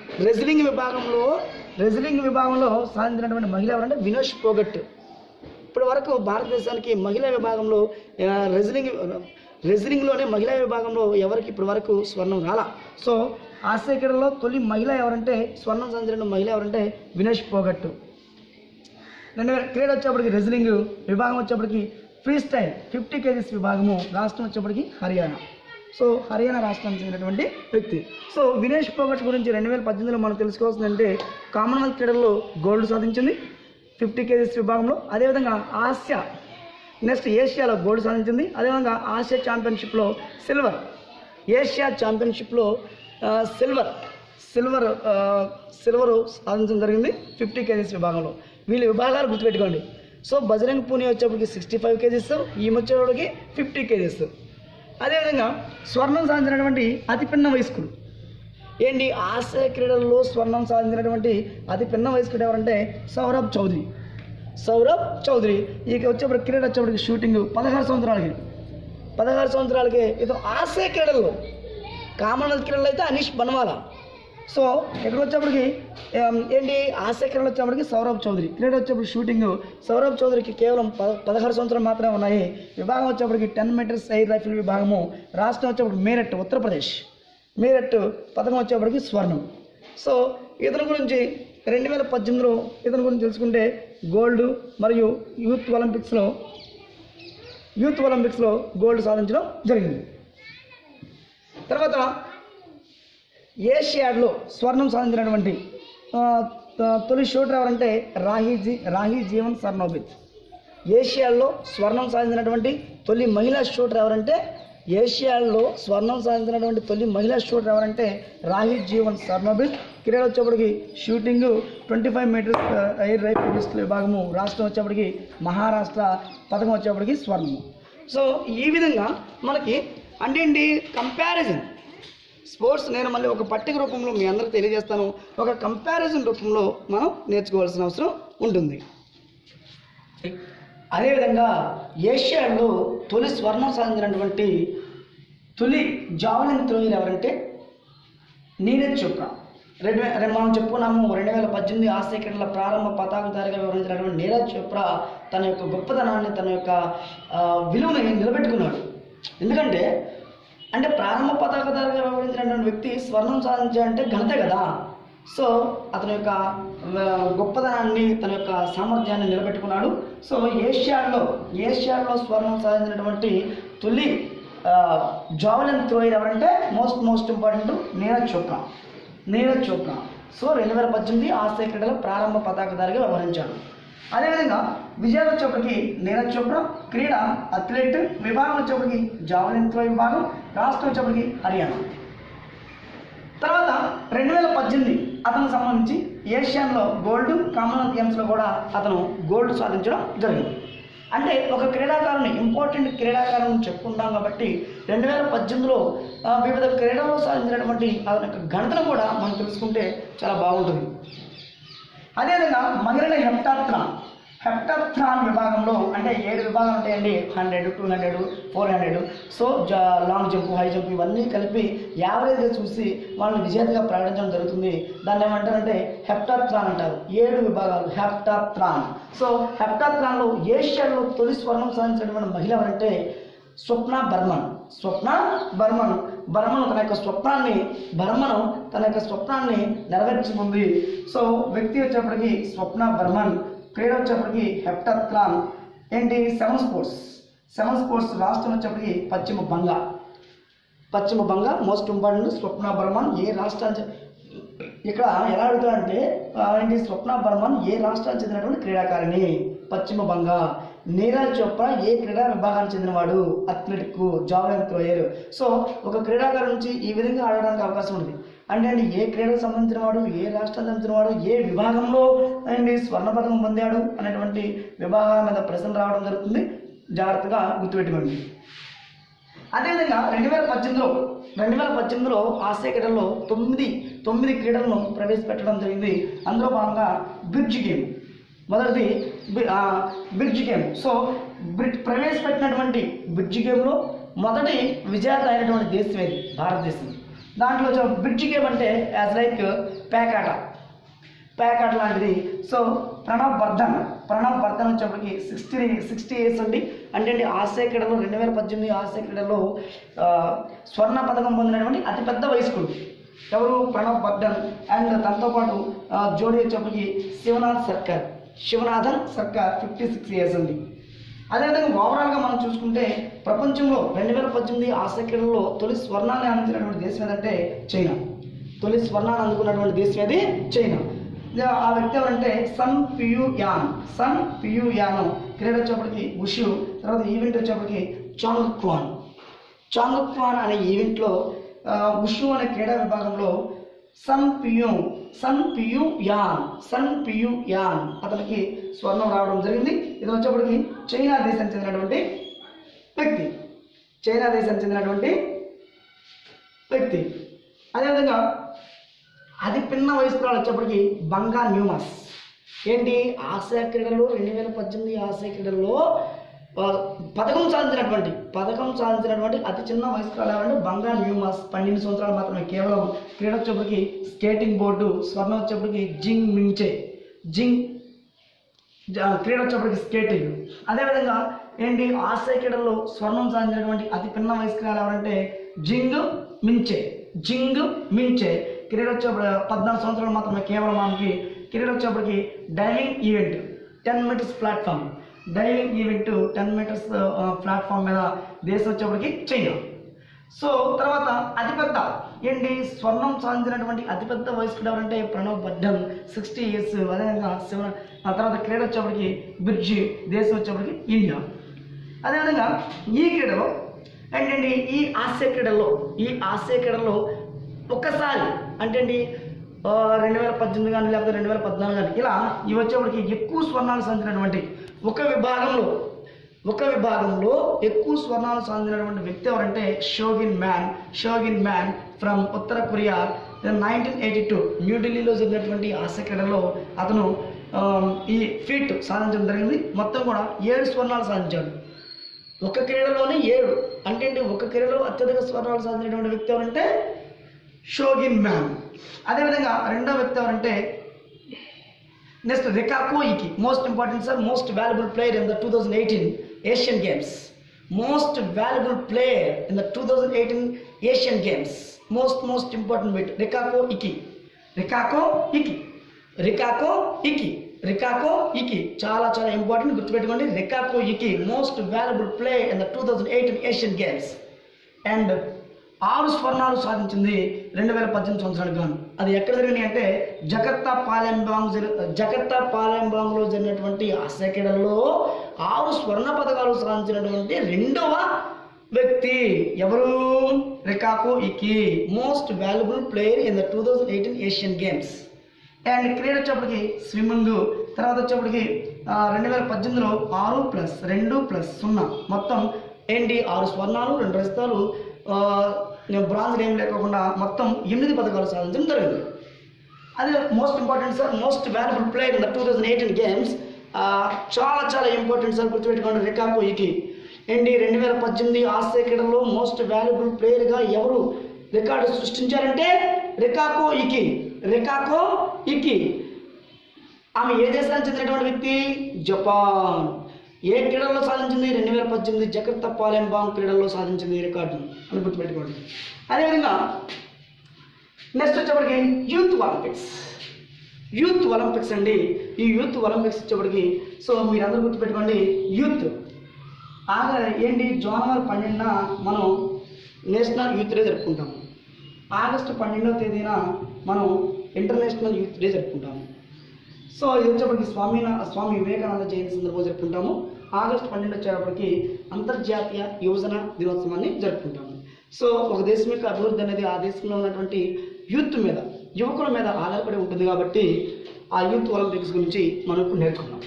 రెజ్లింగ్ విభాగంలో రెజ్లింగ్ విభాగంలో సాధించినటువంటి మహిళ ఎవరంటే వినోష్ పోగట్ ఇప్పటి వరకు భారతదేశానికి మహిళా విభాగంలో ఆ, రెజ్లింగ్ రెజ్లింగ్లోనే మహిళా విభాగంలో ఎవరికి ఇప్పటి వరకు స్వర్ణం రాలా సో ఆసియా క్రీడల్లో తొలి మహిళ ఎవరంటే స్వర్ణం సాధించిన మహిళ ఎవరంటే వినేష్ పోగట్టు రెండు వేల క్రీడ వచ్చేప్పటికి రెజ్లింగ్ విభాగం వచ్చేప్పటికి ఫ్రీ స్టైల్ ఫిఫ్టీ కేజీస్ విభాగము రాష్ట్రం వచ్చేప్పటికి హర్యానా సో హర్యానా రాష్ట్రానికి చెందినటువంటి వ్యక్తి సో వినేష్ పోగట్ గురించి రెండు వేల పద్దెనిమిదిలో మనం తెలుసుకోవాల్సిందంటే కామన్వెల్త్ క్రీడల్లో గోల్డ్ సాధించింది ఫిఫ్టీ కేజీస్ విభాగంలో అదేవిధంగా ఆసియా నెక్స్ట్ ఏషియాలో గోల్డ్ సాధించింది అదేవిధంగా ఆసియా ఛాంపియన్షిప్లో సిల్వర్ ఏషియా ఛాంపియన్షిప్లో ఆ, సిల్వర్ సిల్వర్ ఆ, సిల్వర్ సాధించడం జరిగింది ఫిఫ్టీ కేజీస్ విభాగంలో వీళ్ళ విభాగాలు గుర్తుపెట్టుకోండి సో బజరంగ్ పూణే వచ్చేప్పటికి సిక్స్టీ ఫైవ్ కేజీస్ ఈ వచ్చేవాడికి ఫిఫ్టీ కేజీస్ అదేవిధంగా స్వర్ణం సాధించినటువంటి అతి పిన్న వయస్కుడు ఏంటి ఆసియా క్రీడల్లో స్వర్ణం సాధించినటువంటి అతి పిన్న వయస్కుడు ఎవరంటే సౌరభ్ చౌదరి సౌరభ్ చౌదరి ఇక వచ్చేప్పుడు క్రీడ వచ్చేప్పటికి షూటింగ్ పదహారు సంవత్సరాలకి పదహారు సంవత్సరాలకి ఇతను ఆసియా క్రీడల్లో కామన్వెల్త్ క్రీడలు అయితే అనీష్ బన్వాలా సో ఇక్కడ వచ్చేప్పటికి ఏం, ఏంటి ఆసియా క్రీడలు వచ్చేప్పటికి సౌరభ్ చౌదరి క్రీడ వచ్చేప్పుడు షూటింగ్ సౌరభ్ చౌదరికి కేవలం పద పదహారు సంవత్సరాలు మాత్రమే ఉన్నాయి విభాగం వచ్చేప్పటికి టెన్ మీటర్స్ ఎయిర్ రైఫిల్ విభాగము రాష్ట్రం వచ్చేప్పటికి మీరట్ ఉత్తరప్రదేశ్ మీరట్ పథకం వచ్చేప్పటికి స్వర్ణం సో ఇతని గురించి రెండు వేల పద్దెనిమిదిలో ఇతని గురించి తెలుసుకుంటే గోల్డ్ మరియు యూత్ ఒలింపిక్స్లో యూత్ ఒలింపిక్స్లో గోల్డ్ సాధించడం జరిగింది తర్వాత ఏషియాడ్లో స్వర్ణం సాధించినటువంటి ఆ, ఆ, తొలి షూటర్ ఎవరంటే రాహీ జీ రాహీ జీవన్ సర్నోబిత్ ఏషియాలో స్వర్ణం సాధించినటువంటి తొలి మహిళా షూటర్ ఎవరంటే ఏషియాలో స్వర్ణం సాధించినటువంటి తొలి మహిళా షూటర్ ఎవరంటే రాహి జీవన్ సర్నోబిత్ క్రీడ వచ్చేప్పటికి shooting twenty five metres air rifle pistol విభాగము రాష్ట్రం వచ్చేప్పటికి మహారాష్ట్ర పథకం వచ్చేప్పటికి స్వర్ణము సో ఈ విధంగా మనకి అంటే ఏంటి కంపారిజన్ స్పోర్ట్స్ నేను మళ్ళీ ఒక పట్టిక రూపంలో మీ అందరికి తెలియజేస్తాను ఒక కంపారిజన్ రూపంలో మనం నేర్చుకోవాల్సిన అవసరం ఉంటుంది అదేవిధంగా ఏషియాలో తొలి స్వర్ణం సాధించినటువంటి తొలి జావలిన్ త్రోయర్ ఎవరంటే నీరజ్ చోప్రా రెండు వే- రెండు మనం చెప్పుకున్నాము రెండు వేల పద్దెనిమిది ఆసియా క్రీడల ప్రారంభ పతాకధారిగా వివరించినటువంటి నీరజ్ చోప్రా తన యొక్క గొప్పతనాన్ని తన యొక్క ఆ, విలువని నిలబెట్టుకున్నాడు ఎందుకంటే అంటే ప్రారంభ పతాకధారిగా వివరించినటువంటి వ్యక్తి స్వర్ణం సాధించాలంటే ఘనత కదా సో అతని యొక్క ఆ, గొప్పతనాన్ని తన యొక్క సామర్థ్యాన్ని నిలబెట్టుకున్నాడు సో ఏషియాలో ఏషియాలో స్వర్ణం సాధించినటువంటి తొలి జావలిన్ త్రోయర్ ఎవరంటే most most important Neeraj Chopra Neeraj Chopra so రెండు వేల పద్దెనిమిది ఆసియా క్రీడల ప్రారంభ పతాకధారిగా వ్యవహరించాడు అదేవిధంగా విజేత చోప్రకి నీరజ్ చోప్రా క్రీడ అథ్లెట్ విభాగం వచ్చేప్పటికి జావలిన్ త్రో విభాగం రాష్ట్రం వచ్చేప్పటికి హర్యానా తర్వాత రెండు వేల పద్దెనిమిది అతనికి సంబంధించి ఏషియన్లో గోల్డ్ కామన్వెల్త్ గేమ్స్లో కూడా అతను గోల్డ్ సాధించడం జరిగింది అంటే ఒక క్రీడాకారుని ఇంపార్టెంట్ క్రీడాకారుని చెప్పుకుంటాం కాబట్టి రెండు వేల పద్దెనిమిదిలో ఆ, వివిధ క్రీడల్లో సాధించినటువంటి అతని యొక్క ఘనతను కూడా మనం తెలుసుకుంటే చాలా బాగుంటుంది అదేవిధంగా మహిళల హెప్టాథ్రాన్ హెప్టాథ్రాన్ విభాగంలో అంటే ఏడు విభాగాలు ఉంటాయండి hundred two hundred four hundred so జా లాంగ్ జంప్ హై జంప్ ఇవన్నీ కలిపి యావరేజ్గా చూసి వాళ్ళని విజేతగా ప్రకటించడం జరుగుతుంది దాన్ని ఏమంటారంటే హెప్టాథ్రాన్ అంటారు ఏడు విభాగాలు హెప్టాథ్రాన్ సో హెప్టాథ్రాన్లో ఏషియాలో తొలి స్వర్ణం సాధించినటువంటి మహిళ ఎవరంటే స్వప్న బర్మన్ స్వప్న బర్మన్ బర్మన్ తన యొక్క స్వప్నాన్ని బర్మను తన యొక్క స్వప్నాన్ని నెరవేర్చుకుంది సో వ్యక్తి వచ్చేప్పటికి స్వప్న బర్మన్ క్రీడ వచ్చేప్పటికి హెప్టాథ్రాన్ ఏంటి సెవెన్ స్పోర్ట్స్ సెవెన్ స్పోర్ట్స్ రాష్ట్రం వచ్చేప్పటికి పశ్చిమ బంగా పశ్చిమ బంగా మోస్ట్ ఇంపార్టెంట్ స్వప్న బర్మన్ ఏ రాష్ట్రానికి ఇక్కడ ఎలా అడుగుతాడంటే ఆ, ఏంటి స్వప్న బర్మన్ ఏ రాష్ట్రానికి చెందినటువంటి క్రీడాకారిణి పశ్చిమ బంగా నీరజ్ చోప్రా ఏ క్రీడా విభాగానికి చెందినవాడు అథ్లెటిక్ జావలిన్ త్రోయర్ సో ఒక క్రీడాకారు నుంచి ఈ విధంగా ఆడడానికి అవకాశం ఉంది అంటే అండి ఏ క్రీడకు సంబంధించిన వాడు ఏ రాష్ట్రానికి సంబంధించిన వాడు ఏ విభాగంలో అండి స్వర్ణ పథకం పొందాడు అనేటువంటి విభాగాల మీద ప్రశ్న రావడం జరుగుతుంది జాగ్రత్తగా గుర్తుపెట్టుకోండి అదేవిధంగా రెండు వేల పద్దెనిమిదిలో రెండు వేల పద్దెనిమిదిలో ఆసియా క్రీడల్లో తొమ్మిది తొమ్మిది క్రీడలను ప్రవేశపెట్టడం జరిగింది అందులో భాగంగా బ్రిడ్జ్ గేమ్ మొదటిది బి- ఆ, బ్రిడ్జ్ గేమ్ సో బ్రిడ్ ప్రవేశపెట్టినటువంటి బ్రిడ్జ్ గేమ్లో మొదటి విజేత అయినటువంటి దేశం ఏది భారతదేశం దాంట్లో వచ్చే బ్రిడ్జ్ గేమ్ అంటే యాజ్ లైక్ పేకాట ప్యాకెట్ లాంటిది సో ప్రణబ్ బర్ధన్ ప్రణబ్ బర్ధన్ వచ్చేప్పటికి సిక్స్టీ సిక్స్టీ ఇయర్స్ అండి అంటే అండి ఆసియా క్రీడలో రెండు వేల పద్దెనిమిది ఆసియా క్రీడలో ఆ, స్వర్ణ పథకం పొందినటువంటి అతిపెద్ద వయస్కుడు ఎవరు ప్రణబ్ బర్ధన్ అండ్ దాంతోపాటు ఆ, జోడీ వచ్చేప్పటికి శివనాథ్ సర్కార్ శివనాథన్ సర్కార్ ఫిఫ్టీ సిక్స్ ఇయర్స్ అండి అదేవిధంగా ఓవరాల్గా మనం చూసుకుంటే ప్రపంచంలో రెండు వేల పద్దెనిమిది ఆసియా క్రీడల్లో తొలి స్వర్ణాన్ని అందించినటువంటి దేశం ఏదంటే చైనా తొలి స్వర్ణాన్ని అందుకున్నటువంటి దేశం ఏది చైనా ఇక ఆ వ్యక్తి ఎవరంటే Sun PU an sun PU Peiyuan క్రీడ వచ్చేప్పటికి ఉషు తర్వాత ఈవెంట్ వచ్చేప్పటికి చాంగ్ క్వాన్ చాంగ్ క్వాన్ అనే ఈవెంట్లో ఆ, ఉషు అనే క్రీడా విభాగంలో సన్ పియు సన్ పియు యాన్ సన్ పియు యాన్ అతనికి స్వర్ణం రావడం జరిగింది ఇది వచ్చేప్పటికి చైనా దేశానికి చెందినటువంటి వ్యక్తి చైనా దేశానికి చెందినటువంటి వ్యక్తి అదేవిధంగా అది పిన్న వయస్కురాలు వచ్చేప్పటికి బంగా న్యూమస్ ఏంటి ఆసియా క్రీడలు రెండు వేల పద్దెనిమిది ఆసియా క్రీడల్లో ఆ, పథకం సాధించినటువంటి పథకం సాధించినటువంటి అతి చిన్న వయస్కురాలు ఎవరంటే బంగా న్యూమస్ పన్నెండు సంవత్సరాలు మాత్రమే కేవలం క్రీడ వచ్చేప్పటికి స్కేటింగ్ బోర్డు స్వర్ణం వచ్చేప్పటికి జింగ్ మించే జింగ్ జ- క్రీడ వచ్చేప్పటికి స్కేటింగ్ అదేవిధంగా ఏంటి ఆసియా క్రీడల్లో స్వర్ణం సాధించినటువంటి అతి పిన్న వయస్కురాలు ఎవరంటే జింగ్ మించే జింగ్ మించే క్రీడ వచ్చేప్పుడు పద్నాలుగు సంవత్సరాలు మాత్రమే కేవలం మనకి క్రీడ వచ్చేప్పటికి diving event ten metres platform diving event ten metres platform మీద దేశం వచ్చేప్పటికి చైనా సో తర్వాత అతిపెద్ద ఏంటి స్వర్ణం సాధించినటువంటి అతిపెద్ద వయస్కుడు ఎవరంటే ప్రణవ్ బర్ధన్ సిక్స్టీ ఇయర్స్ అదేవిధంగా శివ ఆ తర్వాత క్రీడ వచ్చేప్పటికి బిర్జి దేశం వచ్చేప్పటికి ఇండియా అదేవిధంగా ఈ క్రీడలో ఏంటండి ఈ ఆసియా క్రీడల్లో ఈ ఆసియా క్రీడల్లో ఒక్కసారి అంటే అండి రెండు వేల పద్దెనిమిది కానీ లేకపోతే రెండు వేల పద్నాలుగు కానీ ఇలా ఇవి వచ్చేప్పటికి ఎక్కువ స్వర్ణాలు సాధించినటువంటి ఒక విభాగంలో ఒక విభాగంలో ఎక్కువ స్వర్ణాలు సాధించినటువంటి వ్యక్తి ఎవరంటే షోగిన్ మ్యాన్ షోగిన్ మ్యాన్ ఫ్రమ్ ఉత్తర కొరియా నైన్టీన్ ఎయిటీ టూ న్యూఢిల్లీలో జరిగినటువంటి ఆసియా క్రీడలో అతను ఆ, ఈ ఫీట్ సాధించడం జరిగింది మొత్తం కూడా ఏడు స్వర్ణాలు సాధించాడు ఒక క్రీడలోనే ఏడు అంటే ఏంటి ఒక క్రీడలో అత్యధిక స్వర్ణాలు సాధించినటువంటి వ్యక్తి ఎవరంటే షోగిన్ మ్యాన్ అదేవిధంగా రెండో వ్యక్తి ఎవరంటే next Rikako Ikee most important sir most valuable player in the two thousand eighteen Asian Games most valuable player in the two thousand eighteen Asian Games most most important bit Rikako Ikee Rikako Ikee Rikako Ikee Rikako Ikee చాలా చాలా ఇంపార్టెంట్ గుర్తుపెట్టుకోండి Rikako Ikee most valuable play in the two thousand eighteen Asian Games and ఆరు స్వర్ణాలు సాధించింది రెండు వేల పద్దెనిమిది సంవత్సరానికి గాను అది ఎక్కడ జరిగినాయి అంటే జకర్తా పాలెంబాంగ్ జరి జకర్తా పాలెంబాంగ్లో జరిగినటువంటి ఆసియా క్రీడల్లో ఆరు స్వర్ణ పథకాలు సాధించినటువంటి రెండవ వ్యక్తి ఎవరు Rikako Ikee most valuable player in the two thousand eighteen Asian Games and క్రీడ వచ్చేప్పటికి స్విమ్మింగ్ తర్వాత వచ్చేప్పటికి ఆ, రెండు వేల పద్దెనిమిదిలో ఆరు ప్లస్ రెండు ప్లస్ సున్నా మొత్తం ఏంటి ఆరు స్వర్ణాలు రెండు రజతాలు ఆ, బ్రాంజ్ ఏం లేకుండా మొత్తం ఎనిమిది పథకాలు సాధించడం జరిగింది అదే most important sir most valuable player in the two thousand eighteen games చాలా చాలా ఇంపార్టెంట్ సార్ గుర్తుపెట్టుకోండి రికాకో ఇకి ఏంటి రెండు వేల పద్దెనిమిది ఆసియా క్రీడల్లో మోస్ట్ వాల్యుబుల్ ప్లేయర్గా ఎవరు రికార్డు సృష్టించారంటే రికాకో ఇకి రికాకో ఇకి ఆమె ఏ దేశానికి చెందినటువంటి వ్యక్తి జపాన్ ఏ క్రీడల్లో సాధించింది రెండు వేల పద్దెనిమిది జకర్తా పాలెంబాంగ్ క్రీడల్లో సాధించింది ఈ రికార్డును అని గుర్తుపెట్టుకోండి అదేవిధంగా నెక్స్ట్ వచ్చేప్పటికి యూత్ ఒలింపిక్స్ యూత్ ఒలింపిక్స్ అండి ఈ యూత్ ఒలింపిక్స్ వచ్చేప్పటికి సో మీరందరూ గుర్తుపెట్టుకోండి యూత్ ఆగ ఏంటి జనవరి పన్నెండున మనం నేషనల్ యూత్ డే జరుపుకుంటాము ఆగస్టు పన్నెండవ తేదీన మనం ఇంటర్నేషనల్ యూత్ డే జరుపుకుంటాము సో ఇది వచ్చేప్పటికి స్వామి స్వామి వివేకానంద జయంతి సందర్భంగా జరుపుకుంటాము ఆగస్టు పన్నెండు వచ్చేటప్పటికి అంతర్జాతీయ యువజన దినోత్సవాన్ని జరుపుకుంటాము సో ఒక దేశం యొక్క అభివృద్ధి అనేది ఆ దేశంలో ఉన్నటువంటి యూత్ మీద యువకుల మీద ఆధారపడి ఉంటుంది కాబట్టి ఆ యూత్ ఒలింపిక్స్ గురించి మనం ఇప్పుడు నేర్చుకున్నాం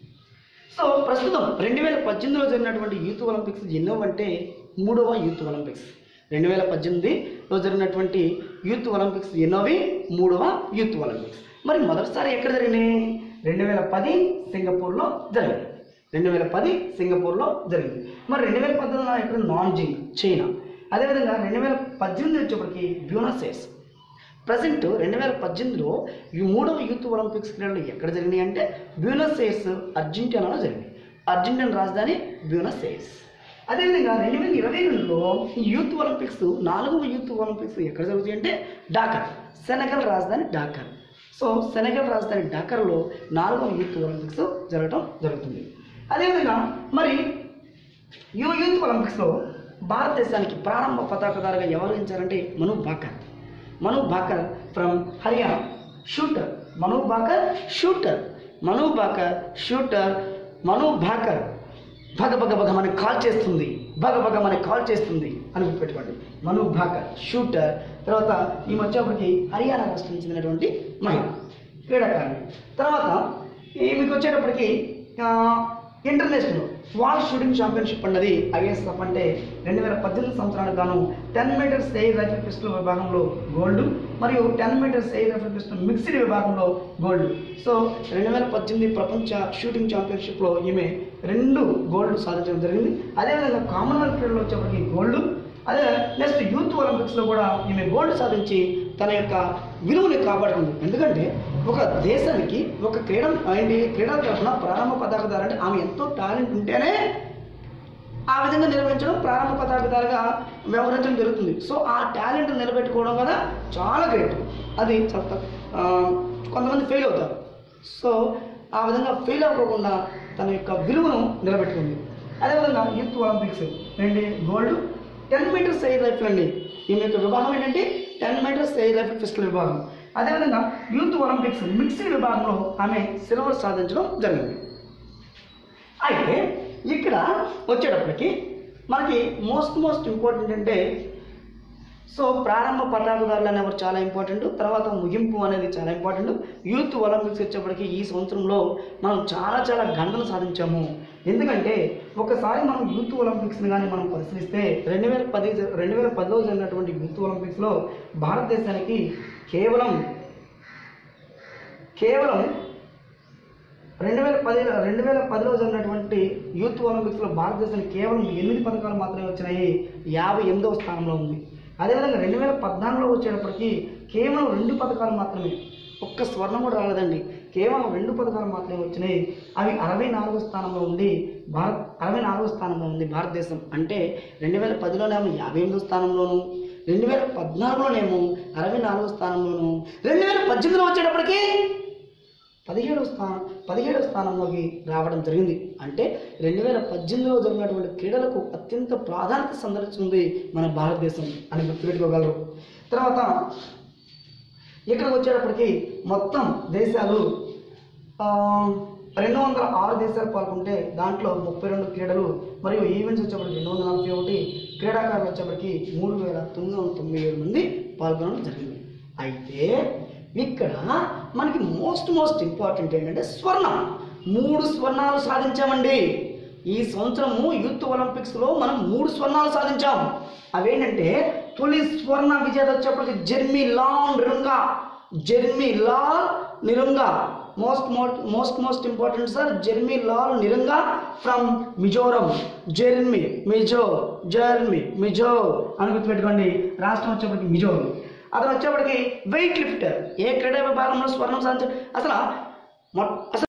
సో ప్రస్తుతం రెండు వేల పద్దెనిమిదిలో జరిగినటువంటి యూత్ ఒలింపిక్స్ ఎన్నో అంటే మూడవ యూత్ ఒలింపిక్స్ రెండు వేల పద్దెనిమిదిలో జరిగినటువంటి యూత్ ఒలింపిక్స్ ఎన్నోవి మూడవ యూత్ ఒలింపిక్స్ మరి మొదటిసారి ఎక్కడ జరిగినాయి రెండు వేల పది సింగపూర్లో జరిగింది రెండు వేల పది సింగపూర్లో జరిగింది మరి రెండు వేల పద్దెనిమిదిలో ఎక్కడ నాన్జింగ్ చైనా అదేవిధంగా రెండు వేల పద్దెనిమిది వచ్చేప్పటికి బ్యూనస్ ఎయిర్స్ ప్రజెంట్ రెండు వేల పద్దెనిమిదిలో ఈ మూడవ యూత్ ఒలింపిక్స్ క్రీడలు ఎక్కడ జరిగినాయి అంటే బ్యూనస్ ఎయిర్స్ అర్జెంటీనాలో జరిగింది అర్జెంటీనా రాజధాని బ్యూనస్ ఎయిర్స్ అదేవిధంగా రెండు వేల ఇరవై రెండులో ఈ యూత్ ఒలింపిక్స్ నాలుగవ యూత్ ఒలింపిక్స్ ఎక్కడ జరుగుతాయి అంటే డాకర్ సెనగల్ రాజధాని డాకర్ సో సెనగల్ రాజధాని డాకర్లో నాలుగవ యూత్ ఒలింపిక్స్ జరగడం జరుగుతుంది అదేవిధంగా మరి యూ యూత్ ఒలింపిక్స్లో భారతదేశానికి ప్రారంభ పతాకదారుగా ఎవరు ఇచ్చారంటే Manu Bhaker Manu Bhaker from Haryana shooter Manu Bhaker shooter Manu Bhaker shooter Manu Bhaker భగ భగ భగ మనకి కాల్ చేస్తుంది భగ భగ మనకి కాల్ చేస్తుంది అని గుర్తుపెట్టుకోండి మను భాకర్ షూటర్ తర్వాత ఈ వచ్చేప్పటికి హర్యానా రాష్ట్రం చెందినటువంటి మహిళ క్రీడాకారిణి తర్వాత ఈమెకి వచ్చేటప్పటికి ఆ, ఇంటర్నేషనల్ వాల్ షూటింగ్ ఛాంపియన్షిప్ అన్నది ఐఎస్ఎఫ్ అంటే రెండు వేల పద్దెనిమిది సంవత్సరానికి గాను ten metres air rifle pistol విభాగంలో గోల్డ్ మరియు ten metres air rifle pistol mixed విభాగంలో గోల్డ్ సో రెండు వేల పద్దెనిమిది ప్రపంచ షూటింగ్ ఛాంపియన్షిప్లో ఈమె రెండు గోల్డ్ సాధించడం జరిగింది అదేవిధంగా కామన్వెల్త్ క్రీడలో వచ్చేప్పటికి గోల్డ్ అదే నెక్స్ట్ యూత్ ఒలింపిక్స్లో కూడా ఈమె గోల్డ్ సాధించి తన యొక్క విలువని కాపాడుకుంది ఎందుకంటే ఒక దేశానికి ఒక క్రీడ ఏంటి క్రీడా తరఫున ప్రారంభ పతాకదారు అంటే ఆమె ఎంతో టాలెంట్ ఉంటేనే ఆ విధంగా నిర్వహించడం ప్రారంభ పతాకదారుగా వ్యవహరించడం జరుగుతుంది సో ఆ టాలెంట్ నిలబెట్టుకోవడం వల్ల చాలా గ్రేట్ అది చాలా తక్కువ. ఆ, కొంతమంది ఫెయిల్ అవుతారు సో ఆ విధంగా ఫెయిల్ అవ్వకుండా తన యొక్క విలువను నిలబెట్టుకుంది అదేవిధంగా యూత్ ఒలింపిక్స్ ఏంటి gold ten metres air rifle అండి ఈమె యొక్క విభాగం ఏంటంటే ten metres air rifle pistol విభాగం అదేవిధంగా యూత్ ఒలింపిక్స్ మిక్స్డ్ విభాగంలో ఆమె సిల్వర్ సాధించడం జరిగింది అయితే ఇక్కడ వచ్చేటప్పటికి మనకి మోస్ట్ మోస్ట్ ఇంపార్టెంట్ అంటే సో ప్రారంభ పతాకదారులు అనేవారు చాలా ఇంపార్టెంట్ తర్వాత ముగింపు అనేది చాలా ఇంపార్టెంట్ యూత్ ఒలింపిక్స్ వచ్చేప్పటికి ఈ సంవత్సరంలో మనం చాలా చాలా గంటలు సాధించాము ఎందుకంటే ఒకసారి మనం యూత్ ఒలింపిక్స్ని కానీ మనం పరిశీలిస్తే రెండు వేల పది రెండు వేల పదిలో జరిగినటువంటి యూత్ ఒలింపిక్స్లో భారతదేశానికి కేవలం కేవలం రెండు వేల పది రెండు వేల పదిలో జరిగినటువంటి యూత్ ఒలింపిక్స్లో భారతదేశానికి కేవలం ఎనిమిది పథకాలు మాత్రమే వచ్చినాయి యాభై ఎనిమిదవ స్థానంలో ఉంది అదేవిధంగా రెండు వేల పద్నాలుగులో వచ్చేటప్పటికి కేవలం రెండు పథకాలు మాత్రమే ఒక్క స్వర్ణం కూడా రాలేదండి కేవలం రెండు పథకాలు మాత్రమే వచ్చినాయి అవి అరవై నాలుగో స్థానంలో ఉంది భారత్ అరవై నాలుగో స్థానంలో ఉంది భారతదేశం అంటే రెండు వేల పదిలోనేమో యాభై ఎనిమిదో స్థానంలోను రెండు వేల పద్నాలుగులోనేమో అరవై నాలుగో స్థానంలోను రెండు వేల పద్దెనిమిదిలో వచ్చేటప్పటికి పదిహేడవ స్థానం పదిహేడవ స్థానంలోకి రావడం జరిగింది అంటే రెండు వేల పద్దెనిమిదిలో జరిగినటువంటి క్రీడలకు అత్యంత ప్రాధాన్యత సందర్శించింది మన భారతదేశం అని గుర్తుపెట్టుకోగలరు తర్వాత ఇక్కడికి వచ్చేటప్పటికి మొత్తం దేశాలు ఆ, రెండు వందల ఆరు దేశాలు పాల్గొంటే దాంట్లో ముప్పై రెండు క్రీడలు మరియు ఈవెంట్స్ వచ్చేప్పటికి రెండు వందల నలభై ఒకటి క్రీడాకారులు వచ్చేప్పటికి మూడు వేల తొమ్మిది వందల తొంభై ఏడు మంది పాల్గొనడం జరిగింది అయితే ఇక్కడ మనకి మోస్ట్ మోస్ట్ ఇంపార్టెంట్ ఏంటంటే స్వర్ణం మూడు స్వర్ణాలు సాధించామండి ఈ సంవత్సరము యూత్ ఒలింపిక్స్లో మనం మూడు స్వర్ణాలు సాధించాం అవేంటంటే తొలి స్వర్ణ విజేత వచ్చేప్పటికి Jeremy Lalrinnunga Jeremy Lalrinnunga most most most most important sir Jeremy Lalrinnunga from Mizoram Jeremy Mizo Jeremy Mizo అని గుర్తుపెట్టుకోండి రాష్ట్రం వచ్చేప్పటికి మిజోరం అతను వచ్చేప్పటికి వెయిట్ లిఫ్టర్ ఏ క్రీడా విభాగంలో స్వర్ణం సాధించారు అసలు మొ- అసలు